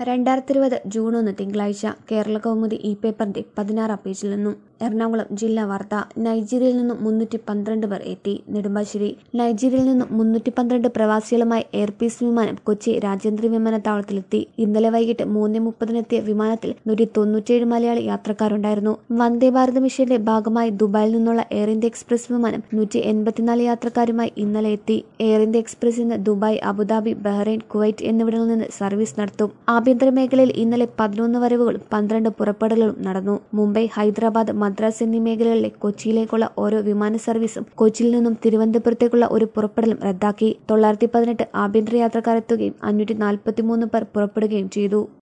രണ്ടായിരത്തി ഇരുപത് ജൂൺ ഒന്ന് തിങ്കളാഴ്ച കേരള കൗമുദി ഇ പേപ്പറിന്റെ പതിനാറാം പേജിൽ നിന്നും എറണാകുളം ജില്ലാ വാർത്ത നൈജീരിയയിൽ നിന്നും മുന്നൂറ്റി പന്ത്രണ്ട് പേർ എത്തി നെടുമ്പാശ്ശേരി നൈജീരിയയിൽ നിന്നും മുന്നൂറ്റി പന്ത്രണ്ട് പ്രവാസികളുമായി എയർപീസ് വിമാനം കൊച്ചി രാജ്യാന്തര വിമാനത്താവളത്തിലെത്തി ഇന്നലെ വൈകിട്ട് മൂന്ന് മുപ്പതിനെത്തിയ വിമാനത്തിൽ നൂറ്റി തൊണ്ണൂറ്റിയേഴ് മലയാളി യാത്രക്കാരുണ്ടായിരുന്നു വന്ദേ ഭാരത് മിഷന്റെ ഭാഗമായി ദുബായിൽ നിന്നുള്ള എയർ ഇന്ത്യ എക്സ്പ്രസ് വിമാനം നൂറ്റി എൺപത്തിനാല് യാത്രക്കാരുമായി ഇന്നലെ എത്തി എയർ ഇന്ത്യ എക്സ്പ്രസ് ഇന്ന് ദുബായ് അബുദാബി ബഹ്റൈൻ കുവൈറ്റ് എന്നിവിടങ്ങളിൽ നിന്ന് സർവീസ് നടത്തും ആഭ്യന്തര മേഖലയിൽ ഇന്നലെ പതിനൊന്ന് വരവുകളും പന്ത്രണ്ട് പുറപ്പെടലുകളും നടന്നു മുംബൈ ഹൈദരാബാദ് മദ്രാസ് എന്നീ മേഖലകളിലെ കൊച്ചിയിലേക്കുള്ള ഓരോ വിമാന സർവീസും കൊച്ചിയിൽ നിന്നും തിരുവനന്തപുരത്തേക്കുള്ള ഒരു പുറപ്പെടലും റദ്ദാക്കി തൊള്ളായിരത്തി പതിനെട്ട് ആഭ്യന്തര യാത്രക്കാരെത്തുകയും അഞ്ഞൂറ്റി നാൽപ്പത്തിമൂന്ന് പേർ പുറപ്പെടുകയും ചെയ്തു